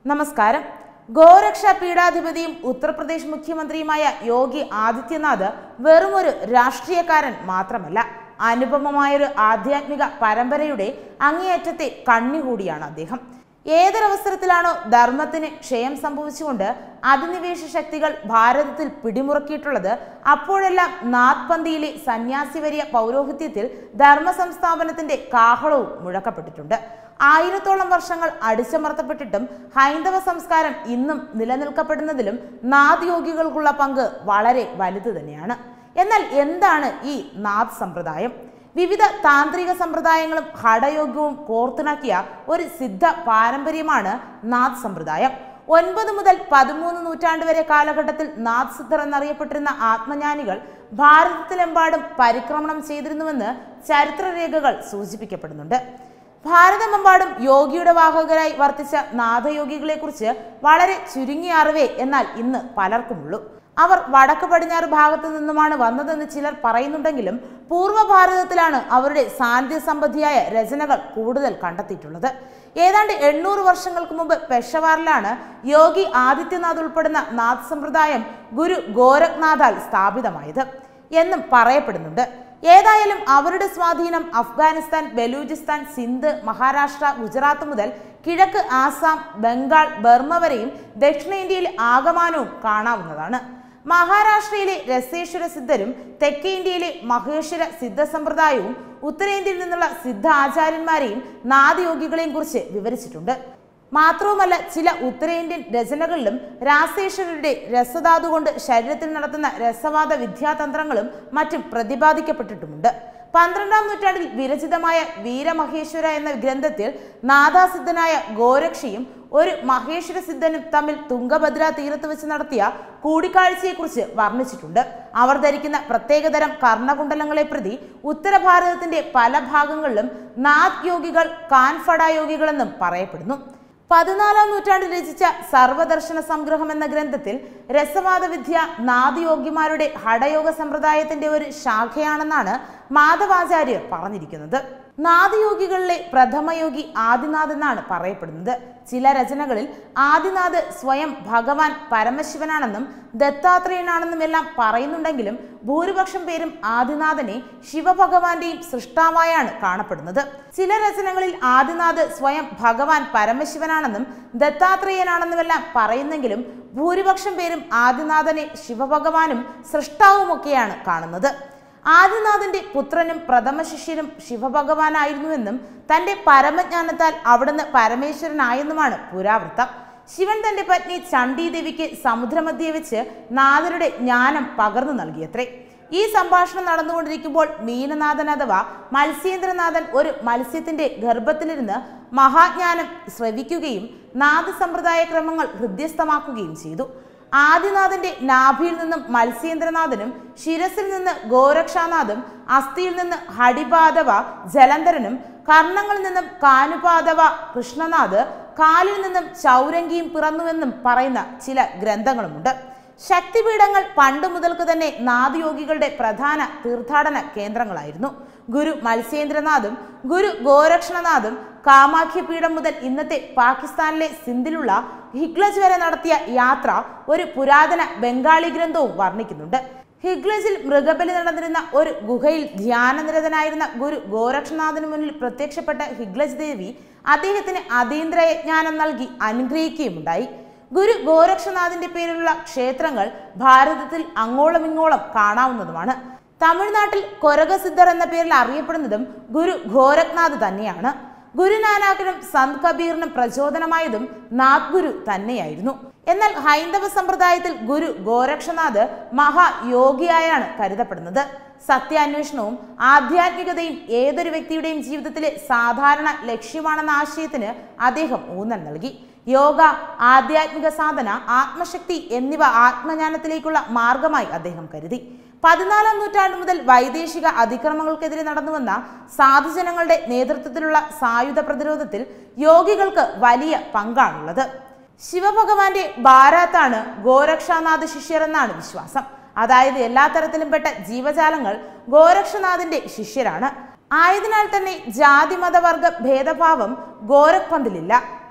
നമസ്കാരം ഗോരക്ഷ പീഠാധിപതിയും ഉത്തർപ്രദേശ് മുഖ്യമന്ത്രിയുമായ യോഗി ആദിത്യനാഥ് വെറുമൊരു രാഷ്ട്രീയക്കാരൻ മാത്രമല്ല അനുപമമായൊരു ആധ്യാത്മിക പരമ്പരയുടെ അങ്ങേയറ്റത്തെ കണ്ണികൂടിയാണ് അദ്ദേഹം ഏതൊരവസരത്തിലാണോ ധർമ്മത്തിന് ക്ഷയം സംഭവിച്ചുകൊണ്ട് അധിനിവേശ ശക്തികൾ ഭാരതത്തിൽ പിടിമുറുക്കിയിട്ടുള്ളത് അപ്പോഴെല്ലാം നാത്പന്തിയിലെ സന്യാസിവരിയ പൗരോഹിത്യത്തിൽ ധർമ്മ സംസ്ഥാപനത്തിന്റെ കാഹളവും മുഴക്കപ്പെട്ടിട്ടുണ്ട് ആയിരത്തോളം വർഷങ്ങൾ അടിച്ചമർത്തപ്പെട്ടിട്ടും ഹൈന്ദവ സംസ്കാരം ഇന്നും നിലനിൽക്കപ്പെടുന്നതിലും നാദ് യോഗികൾക്കുള്ള പങ്ക് വളരെ വലുത് തന്നെയാണ് എന്നാൽ എന്താണ് ഈ നാദ് സമ്പ്രദായം വിവിധ താന്ത്രിക സമ്പ്രദായങ്ങളും ഹഠയോഗ്യവും കോർത്തിണക്കിയ ഒരു സിദ്ധ പാരമ്പര്യമാണ് നാദ് സമ്പ്രദായം ഒൻപത് മുതൽ പതിമൂന്ന് നൂറ്റാണ്ട് വരെ കാലഘട്ടത്തിൽ നാദ് സിദ്ധർ എന്നറിയപ്പെട്ടിരുന്ന ആത്മജ്ഞാനികൾ ഭാരതത്തിലെമ്പാടും പരിക്രമണം ചെയ്തിരുന്നുവെന്ന് ചരിത്രരേഖകൾ സൂചിപ്പിക്കപ്പെടുന്നുണ്ട് ഭാരതമെമ്പാടും യോഗിയുടെ വാഹകരായി വർത്തിച്ച നാഥയോഗികളെക്കുറിച്ച് വളരെ ചുരുങ്ങിയ അറിവേ എന്നാൽ ഇന്ന് പലർക്കുമുള്ളൂ അവർ വടക്ക് പടിഞ്ഞാറ് ഭാഗത്തു നിന്നുമാണ് വന്നതെന്ന് ചിലർ പറയുന്നുണ്ടെങ്കിലും പൂർവ്വ ഭാരതത്തിലാണ് അവരുടെ സാന്നിധ്യ സംബന്ധിയായ രചനകൾ കൂടുതൽ കണ്ടെത്തിയിട്ടുള്ളത് ഏതാണ്ട് എണ്ണൂറ് വർഷങ്ങൾക്ക് മുമ്പ് പെഷവാറിലാണ് യോഗി ആദിത്യനാഥ് ഉൾപ്പെടുന്ന നാഥ് സമ്പ്രദായം ഗുരു ഗോരഖ്നാഥാൽ സ്ഥാപിതമായത് എന്നും പറയപ്പെടുന്നുണ്ട് ഏതായാലും അവരുടെ സ്വാധീനം അഫ്ഗാനിസ്ഥാൻ ബലൂചിസ്ഥാൻ സിന്ധ് മഹാരാഷ്ട്ര ഗുജറാത്ത് മുതൽ കിഴക്ക് ആസാം ബംഗാൾ ബർമ്മ വരെയും ദക്ഷിണേന്ത്യയിൽ ആകമാനവും കാണാവുന്നതാണ് മഹാരാഷ്ട്രയിലെ രസേശ്വര സിദ്ധരും തെക്കേ ഇന്ത്യയിലെ മഹേശ്വര സിദ്ധ സമ്പ്രദായവും ഉത്തരേന്ത്യയിൽ നിന്നുള്ള സിദ്ധ ആചാര്യന്മാരെയും നാദയോഗികളെയും കുറിച്ച് വിവരിച്ചിട്ടുണ്ട് മാത്രവുമല്ല ചില ഉത്തരേന്ത്യൻ രചനകളിലും രാസേശ്വരരുടെ രസധാതു കൊണ്ട് ശരീരത്തിൽ നടത്തുന്ന രസവാദ വിദ്യാതന്ത്രങ്ങളും മറ്റും പ്രതിപാദിക്കപ്പെട്ടിട്ടുമുണ്ട് പന്ത്രണ്ടാം നൂറ്റാണ്ടിൽ വിരചിതമായ വീരമഹേശ്വര എന്ന ഗ്രന്ഥത്തിൽ നാദാസിദ്ധനായ ഗോരക്ഷയും ഒരു മഹേശ്വര സിദ്ധനും തമ്മിൽ തുംഗഭദ്ര തീരത്ത് വെച്ച് നടത്തിയ കൂടിക്കാഴ്ചയെക്കുറിച്ച് വർണ്ണിച്ചിട്ടുണ്ട് അവർ ധരിക്കുന്ന പ്രത്യേകതരം കർണകുണ്ടലങ്ങളെ പ്രതി ഉത്തര ഭാരതത്തിന്റെ പല ഭാഗങ്ങളിലും നാദ് യോഗികൾ കാൻഫഡ യോഗികളെന്നും പറയപ്പെടുന്നു പതിനാലാം നൂറ്റാണ്ടിൽ രചിച്ച സർവദർശന സംഗ്രഹം എന്ന ഗ്രന്ഥത്തിൽ രസവാദ വിദ്യ നാദയോഗിമാരുടെ ഹഠയോഗ സമ്പ്രദായത്തിന്റെ ഒരു ശാഖയാണെന്നാണ് മാധവാചാര്യർ പറഞ്ഞിരിക്കുന്നത് നാദയോഗികളിലെ പ്രഥമയോഗി ആദിനാഥ് എന്നാണ് പറയപ്പെടുന്നത് ചില രചനകളിൽ ആദിനാഥ് സ്വയം ഭഗവാൻ പരമശിവനാണെന്നും ദത്താത്രേയനാണെന്നും എല്ലാം പറയുന്നുണ്ടെങ്കിലും ഭൂരിപക്ഷം പേരും ആദിനാഥനെ ശിവഭഗവാന്റെയും സൃഷ്ടാവായാണ് കാണപ്പെടുന്നത് ചില രചനകളിൽ ആദിനാഥ് സ്വയം ഭഗവാൻ പരമശിവനാണെന്നും ദത്താത്രേയനാണെന്നുമെല്ലാം പറയുന്നെങ്കിലും ഭൂരിപക്ഷം പേരും ആദിനാഥനെ ശിവഭഗവാനും സൃഷ്ടാവുമൊക്കെയാണ് കാണുന്നത് ആദിനാഥന്റെ പുത്രനും പ്രഥമ ശിഷ്യനും ശിവഭഗവാനായിരുന്നുവെന്നും തന്റെ പരമജ്ഞാനത്താൽ അവിടുന്ന് പരമേശ്വരനായെന്നുമാണ് പുരാവൃത്തം ശിവൻ തന്റെ പത്നി ചണ്ഡീദേവിക്ക് സമുദ്രമധ്യേ വെച്ച് നാഥരുടെ ജ്ഞാനം പകർന്നു നൽകിയത്രേ ഈ സംഭാഷണം നടന്നുകൊണ്ടിരിക്കുമ്പോൾ മീനനാഥൻ അഥവാ മത്സ്യേന്ദ്രനാഥൻ ഒരു മത്സ്യത്തിന്റെ ഗർഭത്തിലിരുന്ന് മഹാജ്ഞാനം ശ്രവിക്കുകയും നാദ സമ്പ്രദായ ക്രമങ്ങൾ ഹൃദ്യസ്ഥമാക്കുകയും ചെയ്തു ആദിനാഥന്റെ നാഭിയിൽ നിന്നും മത്സ്യേന്ദ്രനാഥനും ശിരസിൽ നിന്ന് ഗോരക്ഷാനാഥും അസ്ഥിയിൽ നിന്ന് ഹടിപാദവ ജലന്ധരനും കർണങ്ങളിൽ നിന്നും കാനുപാദവ കൃഷ്ണനാഥ് കാലിൽ നിന്നും ചൗരങ്കിയും പിറന്നുവെന്നും പറയുന്ന ചില ഗ്രന്ഥങ്ങളുമുണ്ട് ശക്തിപീഠങ്ങൾ പണ്ട് മുതൽക്ക് തന്നെ നാദയോഗികളുടെ പ്രധാന തീർത്ഥാടന കേന്ദ്രങ്ങളായിരുന്നു ഗുരു മത്സ്യേന്ദ്രനാഥും ഗുരു ഗോരക്ഷണനാഥും കാമാഖ്യപീഠം മുതൽ ഇന്നത്തെ പാകിസ്ഥാനിലെ സിന്ധിലുള്ള ഹിഗ്ലജ് വരെ നടത്തിയ യാത്ര ഒരു പുരാതന ബംഗാളി ഗ്രന്ഥവും വർണ്ണിക്കുന്നുണ്ട് ഹിഗ്ലജിൽ മൃഗബലി നടന്നിരുന്ന ഒരു ഗുഹയിൽ ധ്യാനനിരതനായിരുന്ന ഗുരു ഗോരക്ഷനാഥന് മുന്നിൽ പ്രത്യക്ഷപ്പെട്ട ഹിഗ്ലജ് ദേവി അദ്ദേഹത്തിന് അതീന്ദ്രയ ജ്ഞാനം നൽകി അനുഗ്രഹിക്കുകയുമുണ്ടായി ഗുരു ഗോരക്ഷനാഥിന്റെ പേരിലുള്ള ക്ഷേത്രങ്ങൾ ഭാരതത്തിൽ അങ്ങോളം ഇങ്ങോളം കാണാവുന്നതുമാണ് തമിഴ്നാട്ടിൽ കൊരകസിദ്ധർ എന്ന പേരിൽ അറിയപ്പെടുന്നതും ഗുരു ഗോരഖ്നാഥ് തന്നെയാണ് ഗുരുനാനാക്കിനും സന്ത് കബീറിനും പ്രചോദനമായതും നാഥ് ഗുരു തന്നെയായിരുന്നു എന്നാൽ ഹൈന്ദവ സമ്പ്രദായത്തിൽ ഗുരു ഗോരക്ഷനാഥ് മഹായോഗിയായാണ് കരുതപ്പെടുന്നത് സത്യാന്വേഷണവും ആധ്യാത്മികതയും ഏതൊരു വ്യക്തിയുടെയും ജീവിതത്തിലെ സാധാരണ ലക്ഷ്യമാണെന്ന ആശയത്തിന് അദ്ദേഹം ഊന്നൽ നൽകി യോഗ ആധ്യാത്മിക സാധന ആത്മശക്തി എന്നിവ ആത്മജ്ഞാനത്തിലേക്കുള്ള മാർഗമായി അദ്ദേഹം കരുതി പതിനാലാം നൂറ്റാണ്ട് മുതൽ വൈദേശിക അതിക്രമങ്ങൾക്കെതിരെ നടന്നുവന്ന സാധുജനങ്ങളുടെ നേതൃത്വത്തിലുള്ള സായുധ പ്രതിരോധത്തിൽ യോഗികൾക്ക് വലിയ പങ്കാണുള്ളത് ശിവഭഗവാന്റെ ബാരാത്താണ് ഗോരക്ഷാനാഥ് ശിഷ്യർ എന്നാണ് വിശ്വാസം അതായത് എല്ലാ തരത്തിലും പെട്ട ജീവജാലങ്ങൾ ഗോരക്ഷനാഥിന്റെ ശിഷ്യരാണ് ആയതിനാൽ തന്നെ ജാതി മതവർഗ ഭേദഭാവം ഗോരഖ്പന്തിലില്ല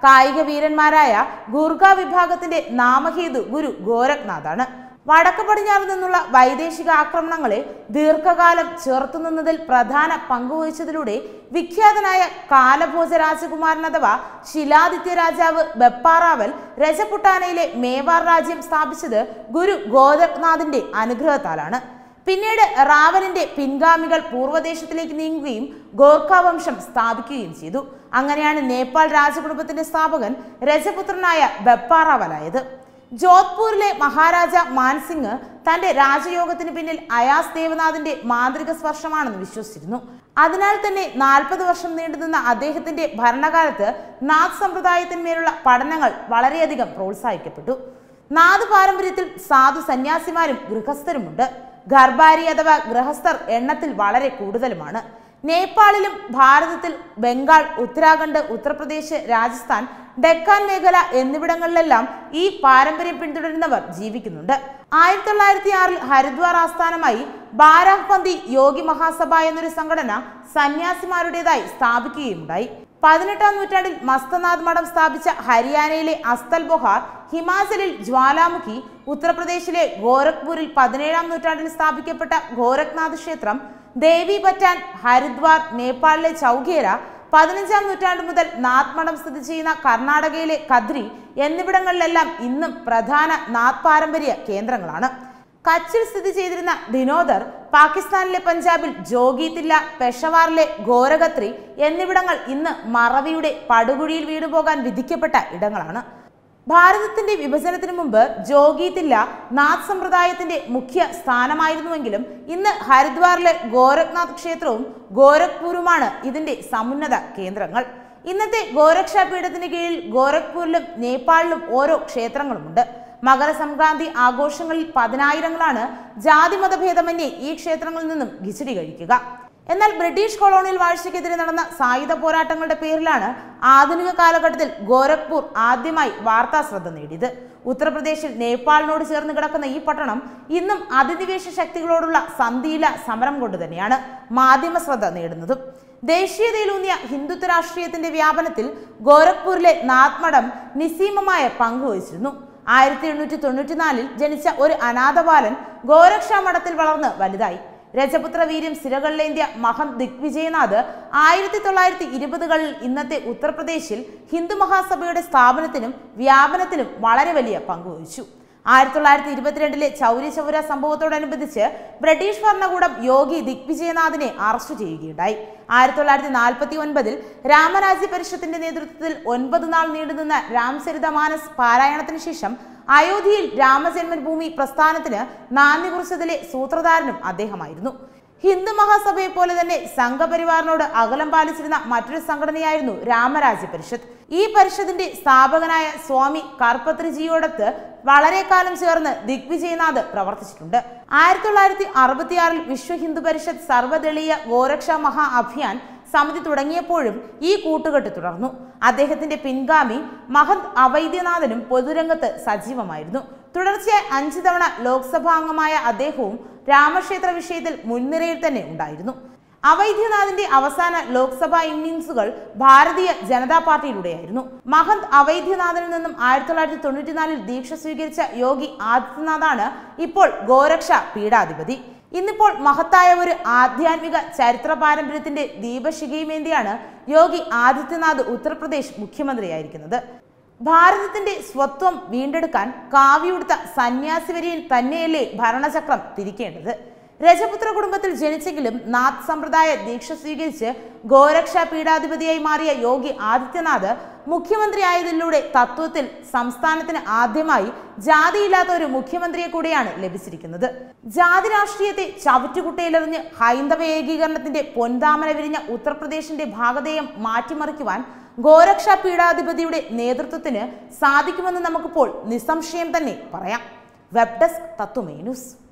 കായിക വീരന്മാരായ ഗൂർഖ വിഭാഗത്തിന്റെ നാമഹേതു ഗുരു ഗോരഖ്നാഥാണ് വടക്ക് പടിഞ്ഞാറ് നിന്നുള്ള വൈദേശിക ആക്രമണങ്ങളെ ദീർഘകാലം ചെറുത്തുനിന്നതിൽ പ്രധാന പങ്കുവഹിച്ചതിലൂടെ വിഖ്യാതനായ കാലഭോജ രാജകുമാരൻ അഥവാ ശിലാദിത്യ രാജാവ് ബെപ്പാറാവൽ രജപുട്ടാനയിലെ മേവാർ രാജ്യം സ്ഥാപിച്ചത് ഗുരു ഗോരഖ്നാഥിന്റെ അനുഗ്രഹത്താലാണ് പിന്നീട് റാവലിന്റെ പിൻഗാമികൾ പൂർവ്വദേശത്തിലേക്ക് നീങ്ങുകയും ഗോർഖ വംശം സ്ഥാപിക്കുകയും ചെയ്തു അങ്ങനെയാണ് നേപ്പാൾ രാജകുടുംബത്തിന്റെ സ്ഥാപകൻ രജപുത്രനായ ബെപ്പാറാവലായത് ജോധ്പൂരിലെ മഹാരാജ മാൻസിംഗ് തന്റെ രാജയോഗത്തിന് പിന്നിൽ അയാസ് ദേവനാഥിന്റെ മാന്ത്രിക സ്പർശമാണെന്ന് വിശ്വസിച്ചിരുന്നു അതിനാൽ തന്നെ നാൽപ്പത് വർഷം നീണ്ടുനിന്ന അദ്ദേഹത്തിന്റെ ഭരണകാലത്ത് നാഥ് സമ്പ്രദായത്തിന്മേലുള്ള പഠനങ്ങൾ വളരെയധികം പ്രോത്സാഹിക്കപ്പെട്ടു നാഥ് പാരമ്പര്യത്തിൽ സാധു സന്യാസിമാരും ഗൃഹസ്ഥരുമുണ്ട് ഗർഭാരി അഥവാ ഗൃഹസ്ഥർ എണ്ണത്തിൽ വളരെ കൂടുതലുമാണ് നേപ്പാളിലും ഭാരതത്തിൽ ബംഗാൾ ഉത്തരാഖണ്ഡ് ഉത്തർപ്രദേശ് രാജസ്ഥാൻ ഡെക്കാൻ മേഖല എന്നിവിടങ്ങളിലെല്ലാം ഈ പാരമ്പര്യം പിന്തുടരുന്നവർ ജീവിക്കുന്നുണ്ട് ആയിരത്തി തൊള്ളായിരത്തി ആറിൽ ഹരിദ്വാർ ആസ്ഥാനമായി ബാരാഹ്പന്തി യോഗി മഹാസഭ എന്നൊരു സംഘടന സന്യാസിമാരുടേതായി സ്ഥാപിക്കുകയുണ്ടായി പതിനെട്ടാം നൂറ്റാണ്ടിൽ മസ്തനാഥ് മഠം സ്ഥാപിച്ച ഹരിയാനയിലെ അസ്തൽ ബൊഹാർ ഹിമാചലിൽ ജ്വാലാമുഖി ഉത്തർപ്രദേശിലെ ഗോരഖ്പൂരിൽ പതിനേഴാം നൂറ്റാണ്ടിൽ സ്ഥാപിക്കപ്പെട്ട ഗോരഖ്നാഥ് ക്ഷേത്രം ദേവി പറ്റാൻ ഹരിദ്വാർ നേപ്പാളിലെ ചൗഗേര പതിനഞ്ചാം നൂറ്റാണ്ട് മുതൽ നാഥ് മഠം സ്ഥിതി ചെയ്യുന്ന കർണാടകയിലെ കദ്രി എന്നിവിടങ്ങളിലെല്ലാം ഇന്നും പ്രധാന നാഥ് പാരമ്പര്യ കേന്ദ്രങ്ങളാണ് കച്ചിൽ സ്ഥിതി ചെയ്തിരുന്ന ദിനോദർ പാകിസ്ഥാനിലെ പഞ്ചാബിൽ ജോഗിതില്ല പെഷവാറിലെ ഗോരഖത്രി എന്നിവിടങ്ങൾ ഇന്ന് മറവിയുടെ പടുകുഴിയിൽ വീണുപോകാൻ വിധിക്കപ്പെട്ട ഇടങ്ങളാണ് ഭാരതത്തിന്റെ വിഭജനത്തിന് മുമ്പ് ജോഗിതില്ല നാഥ് സമ്പ്രദായത്തിന്റെ മുഖ്യ സ്ഥാനമായിരുന്നുവെങ്കിലും ഇന്ന് ഹരിദ്വാറിലെ ഗോരഖ്നാഥ് ക്ഷേത്രവും ഗോരഖ്പൂരുമാണ് ഇതിന്റെ സമുന്നത കേന്ദ്രങ്ങൾ ഇന്നത്തെ ഗോരക്ഷാ പീഠത്തിന് കീഴിൽ ഗോരഖ്പൂരിലും നേപ്പാളിലും ഓരോ ക്ഷേത്രങ്ങളുമുണ്ട് മകരസംക്രാന്തി ആഘോഷങ്ങളിൽ പതിനായിരങ്ങളാണ് ജാതി മതഭേദമന്യേ ഈ ക്ഷേത്രങ്ങളിൽ നിന്നും ഖിച്ചടി കഴിക്കുക എന്നാൽ ബ്രിട്ടീഷ് കൊളോണിയൽ വാഴ്ചയ്ക്കെതിരെ നടന്ന സായുധ പോരാട്ടങ്ങളുടെ പേരിലാണ് ആധുനിക കാലഘട്ടത്തിൽ ഗോരഖ്പൂർ ആദ്യമായി വാർത്താ ശ്രദ്ധ നേടിയത് ഉത്തർപ്രദേശിൽ നേപ്പാളിനോട് ചേർന്ന് കിടക്കുന്ന ഈ പട്ടണം ഇന്നും അധിനിവേശ ശക്തികളോടുള്ള സന്ധിയില സമരം കൊണ്ട് തന്നെയാണ് മാധ്യമ ശ്രദ്ധ നേടുന്നതും ദേശീയതയിലൂന്നിയ ഹിന്ദുത്വ രാഷ്ട്രീയത്തിന്റെ വ്യാപനത്തിൽ ഗോരഖ്പൂരിലെ നാഥ്മഠം നിസ്സീമമായ പങ്കുവഹിച്ചിരുന്നു ആയിരത്തി എണ്ണൂറ്റി തൊണ്ണൂറ്റിനാലിൽ ജനിച്ച ഒരു അനാഥ ബാലൻ ഗോരക്ഷാ മഠത്തിൽ വളർന്ന് വലുതായി രജപുത്ര വീര്യം സിരകളിലേന്ത്യ മഹന്ത് ദിഗ്വിജയനാഥ് ആയിരത്തി തൊള്ളായിരത്തി ഇരുപതുകളിൽ ഇന്നത്തെ ഉത്തർപ്രദേശിൽ ഹിന്ദു മഹാസഭയുടെ സ്ഥാപനത്തിനും വ്യാപനത്തിനും വളരെ വലിയ പങ്കുവഹിച്ചു ആയിരത്തി തൊള്ളായിരത്തി ഇരുപത്തിരണ്ടിലെ ചൗരി ചൗര സംഭവത്തോടനുബന്ധിച്ച് ബ്രിട്ടീഷ് ഭരണകൂടം യോഗി ദിഗ്വിജയനാഥിനെ അറസ്റ്റ് ചെയ്യുകയുണ്ടായി ആയിരത്തി തൊള്ളായിരത്തി നാൽപ്പത്തി ഒൻപതിൽ രാമരാജ്യ പരിഷത്തിന്റെ നേതൃത്വത്തിൽ ഒൻപത് നാൾ നീണ്ടുനിന്ന രാംചരിതമാനസ് പാരായണത്തിന് ശേഷം അയോധ്യയിൽ രാമജന്മഭൂമി പ്രസ്ഥാനത്തിന് നാന്ദി കുറിച്ചതിലെ സൂത്രധാരനും അദ്ദേഹമായിരുന്നു ഹിന്ദു മഹാസഭയെ പോലെ തന്നെ സംഘപരിവാറിനോട് അകലം പാലിച്ചിരുന്ന മറ്റൊരു സംഘടനയായിരുന്നു രാമരാജ്യ പരിഷത്ത് ഈ പരിഷത്തിന്റെ സ്ഥാപകനായ സ്വാമി കർപ്പത്രിജിയോടൊത്ത് വളരെ കാലം ചേർന്ന് ദിഗ്വിജയനാഥ് പ്രവർത്തിച്ചിട്ടുണ്ട് ആയിരത്തി തൊള്ളായിരത്തി അറുപത്തിയാറിൽ വിശ്വ ഹിന്ദു പരിഷത്ത് സർവ്വദളീയ ഗോരക്ഷാ മഹാ അഭിയാൻ സമിതി തുടങ്ങിയപ്പോഴും ഈ കൂട്ടുകെട്ട് തുടർന്നു അദ്ദേഹത്തിന്റെ പിൻഗാമി മഹന്ത് അവൈദ്യനാഥനും പൊതുരംഗത്ത് സജീവമായിരുന്നു തുടർച്ചയായി അഞ്ചു തവണ ലോക്സഭാ അംഗമായ അദ്ദേഹവും രാമക്ഷേത്ര വിഷയത്തിൽ മുൻനിരയിൽ തന്നെ ഉണ്ടായിരുന്നു അവൈദ്യനാഥിന്റെ അവസാന ലോക്സഭാ ഇന്നിംഗ്സുകൾ ഭാരതീയ ജനതാ പാർട്ടിയിലൂടെയായിരുന്നു മഹന്ത് അവൈദ്യനാഥിൽ നിന്നും ആയിരത്തി തൊള്ളായിരത്തി തൊണ്ണൂറ്റിനാലിൽ ദീക്ഷ സ്വീകരിച്ച യോഗി ആദിത്യനാഥാണ് ഇപ്പോൾ ഗോരക്ഷ പീഠാധിപതി ഇന്നിപ്പോൾ മഹത്തായ ഒരു ആധ്യാത്മിക ചരിത്ര പാരമ്പര്യത്തിന്റെ ദീപശിഖയുമേന്തിയാണ് യോഗി ആദിത്യനാഥ് ഉത്തർപ്രദേശ് മുഖ്യമന്ത്രിയായിരിക്കുന്നത് ഭാരതത്തിന്റെ സ്വത്വം വീണ്ടെടുക്കാൻ കാവ്യുടുത്ത സന്യാസി വര്യൻ തന്നെയല്ലേ ഭരണചക്രം തിരിക്കേണ്ടത് രജപുത്ര കുടുംബത്തിൽ ജനിച്ചെങ്കിലും നാഥ് സമ്പ്രദായ ദീക്ഷ സ്വീകരിച്ച് ഗോരക്ഷ പീഠാധിപതിയായി മാറിയ യോഗി ആദിത്യനാഥ് മുഖ്യമന്ത്രിയായതിലൂടെ തത്വത്തിൽ സംസ്ഥാനത്തിന് ആദ്യമായി ജാതിയില്ലാത്ത ഒരു മുഖ്യമന്ത്രിയെ കൂടെയാണ് ലഭിച്ചിരിക്കുന്നത് ജാതി രാഷ്ട്രീയത്തെ ചവറ്റുകുട്ടയിലെറിഞ്ഞ് ഹൈന്ദവ ഏകീകരണത്തിന്റെ പൊൻതാമന വിരിഞ്ഞ ഉത്തർപ്രദേശിന്റെ ഭാഗധേയം മാറ്റിമറിക്കുവാൻ ഗോരക്ഷ പീഠാധിപതിയുടെ നേതൃത്വത്തിന് സാധിക്കുമെന്ന് നമുക്കിപ്പോൾ നിസ്സംശയം തന്നെ പറയാം വെബ് ഡെസ്ക് തത്വമേ ന്യൂസ്